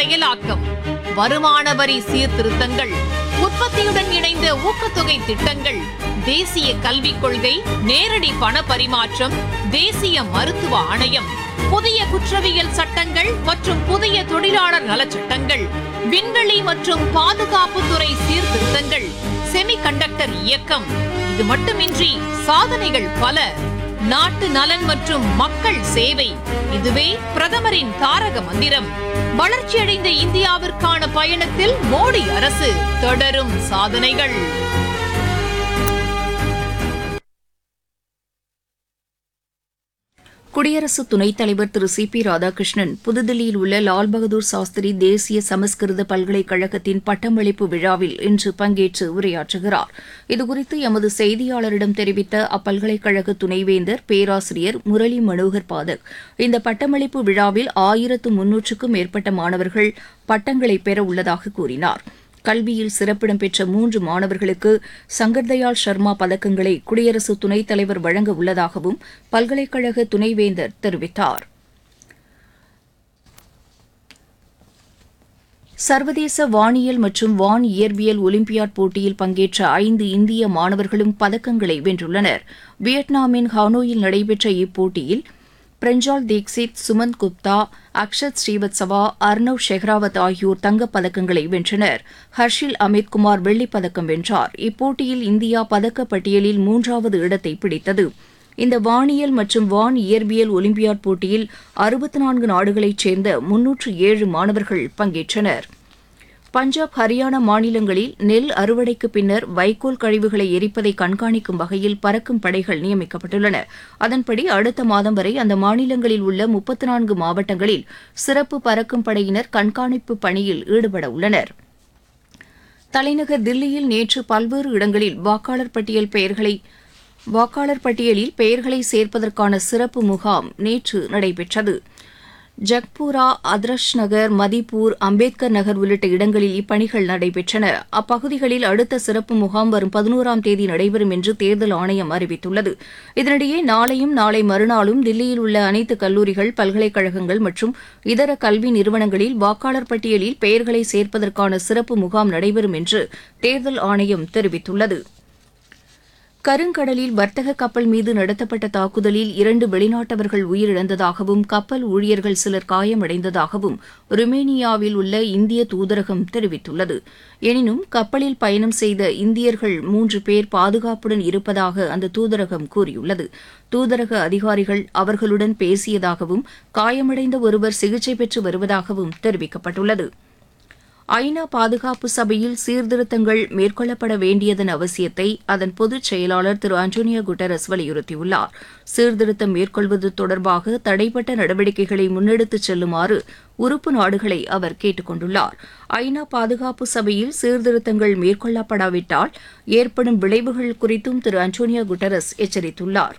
செயலாக்கம் வருமான வரி சீர்திருத்தங்கள் உற்பத்தியுடன் இணைந்த ஊக்கத்தொகை திட்டங்கள் தேசிய கல்விக் கொள்கை நேரடி பண பரிமாற்றம் தேசிய மருத்துவ ஆணையம் புதிய குற்றவியல் சட்டங்கள் மற்றும் புதிய தொழிலாளர் நலச் சட்டங்கள் விண்வெளி மற்றும் பாதுகாப்புத்துறை சீர்திருத்தங்கள் செமிகண்டக்டர் இயக்கம் இது மட்டுமின்றி சாதனைகள் பல நாட்டு நலன் மற்றும் மக்கள் சேவை இதுவே பிரதமரின் தாரக மந்திரம் வளர்ச்சியடைந்த இந்தியாவிற்கான பயணத்தில் மோடி அரசு தொடரும் சாதனைகள் குடியரசு துணைத் தலைவர் திரு சி பி ராதாகிருஷ்ணன் புதுதில்லியில் உள்ள லால் பகதூர் சாஸ்திரி தேசிய சமஸ்கிருத பல்கலைக்கழகத்தின் பட்டமளிப்பு விழாவில் இன்று பங்கேற்று உரையாற்றுகிறார் இதுகுறித்து எமது செய்தியாளரிடம் தெரிவித்த அப்பல்கலைக்கழக துணைவேந்தர் பேராசிரியர் முரளி மனோகர் பாதக் இந்த பட்டமளிப்பு விழாவில் ஆயிரத்து முன்னூற்றுக்கும் மேற்பட்ட மாணவர்கள் பட்டங்களை பெற உள்ளதாக கூறினார் கல்வியில் சிறப்பிடம் பெற்ற மூன்று மாணவர்களுக்கு சங்கர்தயாள் சர்மா பதக்கங்களை குடியரசு துணைத் தலைவர் வழங்க உள்ளதாகவும் பல்கலைக்கழக துணைவேந்தர் தெரிவித்தார் சர்வதேச வானியல் மற்றும் வான் இயற்பியல் ஒலிம்பியாட் போட்டியில் பங்கேற்ற ஐந்து இந்திய மாணவர்களும் பதக்கங்களை வென்றுள்ளனர் வியட்நாமின் ஹானோயில் நடைபெற்ற இப்போட்டியில் பிரஞ்சால் தீக்ஷித் சுமந்த் குப்தா அக்ஷத் ஸ்ரீவத்சவா அர்ணவ் ஷெஹ்ராவத் ஆகியோர் தங்கப் பதக்கங்களை வென்றனர் ஹர்ஷில் அமித் குமார் வெள்ளிப் பதக்கம் வென்றார் இப்போட்டியில் இந்தியா பதக்கப் பட்டியலில் மூன்றாவது இடத்தை பிடித்தது இந்த வானியல் மற்றும் வான் இயற்பியல் ஒலிம்பியாட் போட்டியில் அறுபத்தி நான்கு நாடுகளைச் சேர்ந்த முன்னூற்று ஏழு மாணவர்கள் பங்கேற்றனர் பஞ்சாப் ஹரியானா மாநிலங்களில் நெல் அறுவடைக்கு பின்னர் வைக்கோல் கழிவுகளை எரிப்பதை கண்காணிக்கும் வகையில் பறக்கும் படைகள் நியமிக்கப்பட்டுள்ளன அதன்படி அடுத்த மாதம் வரை அந்த மாநிலங்களில் உள்ள முப்பத்தி நான்கு மாவட்டங்களில் சிறப்பு பறக்கும் படையினர் கண்காணிப்பு பணியில் ஈடுபட உள்ளனர் தலைநகர் தில்லியில் நேற்று பல்வேறு இடங்களில் வாக்காளர் பட்டியல் பெயர்களை வாக்காளர் பட்டியலில் பெயர்களை சேர்ப்பதற்கான சிறப்பு முகாம் நேற்று நடைபெற்றது ஜக்பூரா அதர்ஷ் நகர் மதிப்பூர் அம்பேத்கர் நகர் உள்ளிட்ட இடங்களில் இப்பணிகள் நடைபெற்றன அப்பகுதிகளில் அடுத்த சிறப்பு முகாம் வரும் பதினோராம் தேதி நடைபெறும் என்று தேர்தல் ஆணையம் அறிவித்துள்ளது இதனிடையே நாளையும் நாளை மறுநாளும் தில்லியில் உள்ள அனைத்து கல்லூரிகள் பல்கலைக்கழகங்கள் மற்றும் இதர கல்வி நிறுவனங்களில் வாக்காளர் பட்டியலில் பெயர்களை சேர்ப்பதற்கான சிறப்பு முகாம் நடைபெறும் என்று தேர்தல் ஆணையம் தெரிவித்துள்ளது கருங்கடலில் வர்த்தக கப்பல் மீது நடத்தப்பட்ட தாக்குதலில் இரண்டு வெளிநாட்டவர்கள் உயிரிழந்ததாகவும் கப்பல் ஊழியர்கள் சிலர் காயமடைந்ததாகவும் ருமேனியாவில் உள்ள இந்திய தூதரகம் தெரிவித்துள்ளது எனினும் கப்பலில் பயணம் செய்த இந்தியர்கள் மூன்று பேர் பாதுகாப்புடன் இருப்பதாக அந்த தூதரகம் கூறியுள்ளது தூதரக அதிகாரிகள் அவர்களுடன் பேசியதாகவும் காயமடைந்த ஒருவர் சிகிச்சை பெற்று வருவதாகவும் தெரிவிக்கப்பட்டுள்ளது ஐநா பாதுகாப்பு சபையில் சீர்திருத்தங்கள் மேற்கொள்ளப்பட வேண்டியதன் அவசியத்தை அதன் பொதுச் செயலாளர் திரு அண்டோனியோ குட்டரஸ் வலியுறுத்தியுள்ளார் சீர்திருத்தம் மேற்கொள்வது தொடர்பாக தடைப்பட்ட நடவடிக்கைகளை முன்னெடுத்துச் செல்லுமாறு உறுப்பு நாடுகளை அவர் கேட்டுக் கொண்டுள்ளார் ஐநா பாதுகாப்பு சபையில் சீர்திருத்தங்கள் மேற்கொள்ளப்படாவிட்டால் ஏற்படும் விளைவுகள் குறித்தும் திரு அண்டோனியோ குட்டரஸ் எச்சரித்துள்ளார்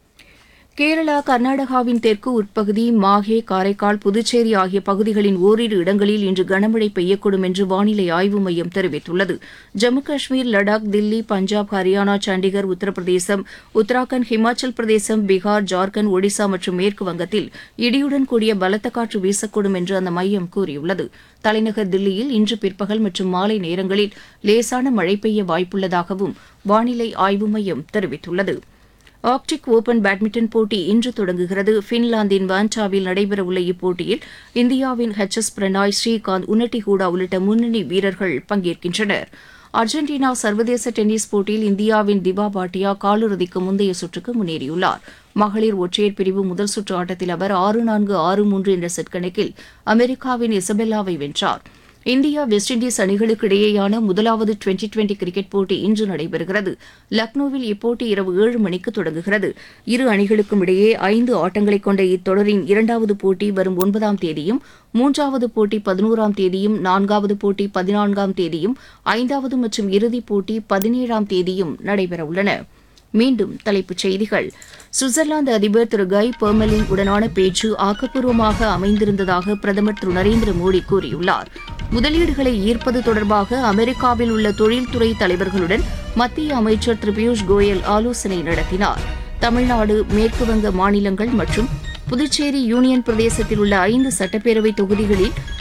கேரளா கர்நாடகாவின் தெற்கு உட்பகுதி மாஹே காரைக்கால் புதுச்சேரி ஆகிய பகுதிகளின் ஓரிரு இடங்களில் இன்று கனமழை பெய்யக்கூடும் என்று வானிலை ஆய்வு மையம் தெரிவித்துள்ளது ஜம்மு காஷ்மீர் லடாக் தில்லி பஞ்சாப் ஹரியானா சண்டிகர் உத்தரப்பிரதேசம் உத்தராகண்ட் ஹிமாச்சல் பிரதேசம் பீகார் ஜார்க்கண்ட் ஒடிசா மற்றும் மேற்கு வங்கத்தில் இடியுடன் கூடிய பலத்த காற்று வீசக்கூடும் என்று அந்த மையம் கூறியுள்ளது தலைநகர் தில்லியில் இன்று பிற்பகல் மற்றும் மாலை நேரங்களில் லேசான மழை பெய்ய வாய்ப்புள்ளதாகவும் வானிலை ஆய்வு மையம் தெரிவித்துள்ளது ஆர்க்டிக் ஓபன் பேட்மிண்டன் போட்டி இன்று தொடங்குகிறது பின்லாந்தின் வான்டாவில் நடைபெறவுள்ள இப்போட்டியில் இந்தியாவின் ஹெச் எஸ் பிரணாய் ஸ்ரீகாந்த் உன்னட்டி ஹூடா உள்ளிட்ட முன்னணி வீரர்கள் பங்கேற்கின்றனர் அர்ஜென்டினா சர்வதேச டென்னிஸ் போட்டியில் இந்தியாவின் திபா பாட்டியா காலிறுதிக்கு முந்தைய சுற்றுக்கு முன்னேறியுள்ளார் மகளிர் ஒற்றையர் பிரிவு முதல் சுற்று ஆட்டத்தில் அவர் ஆறு நான்கு ஆறு மூன்று என்ற செட் கணக்கில் அமெரிக்காவின் இசபெல்லாவை வென்றார் இந்தியா வெஸ்ட் இண்டீஸ் அணிகளுக்கு இடையேயான முதலாவது டுவெண்டி டுவெண்டி கிரிக்கெட் போட்டி இன்று நடைபெறுகிறது லக்னோவில் இப்போட்டி இரவு ஏழு மணிக்கு தொடங்குகிறது இரு அணிகளுக்கும் இடையே ஐந்து ஆட்டங்களை கொண்ட இத்தொடரின் இரண்டாவது போட்டி வரும் ஒன்பதாம் தேதியும் மூன்றாவது போட்டி பதினோராம் தேதியும் நான்காவது போட்டி பதினான்காம் தேதியும் ஐந்தாவது மற்றும் இறுதிப் போட்டி பதினேழாம் தேதியும் நடைபெறவுள்ளன மீண்டும் தலைப்புச் செய்திகள் சுவிட்சர்லாந்து அதிபர் திரு கை பெர்மலின் உடனான பேச்சு ஆக்கப்பூர்வமாக அமைந்திருந்ததாக பிரதமர் திரு நரேந்திர மோடி கூறியுள்ளார் முதலீடுகளை ஈர்ப்பது தொடர்பாக அமெரிக்காவில் உள்ள தொழில்துறை தலைவர்களுடன் மத்திய அமைச்சர் திரு பியூஷ் கோயல் ஆலோசனை நடத்தினார் தமிழ்நாடு மேற்குவங்க மாநிலங்கள் மற்றும் புதுச்சேரி யூனியன் பிரதேசத்தில் உள்ள ஐந்து சட்டப்பேரவை தொகுதிகளில்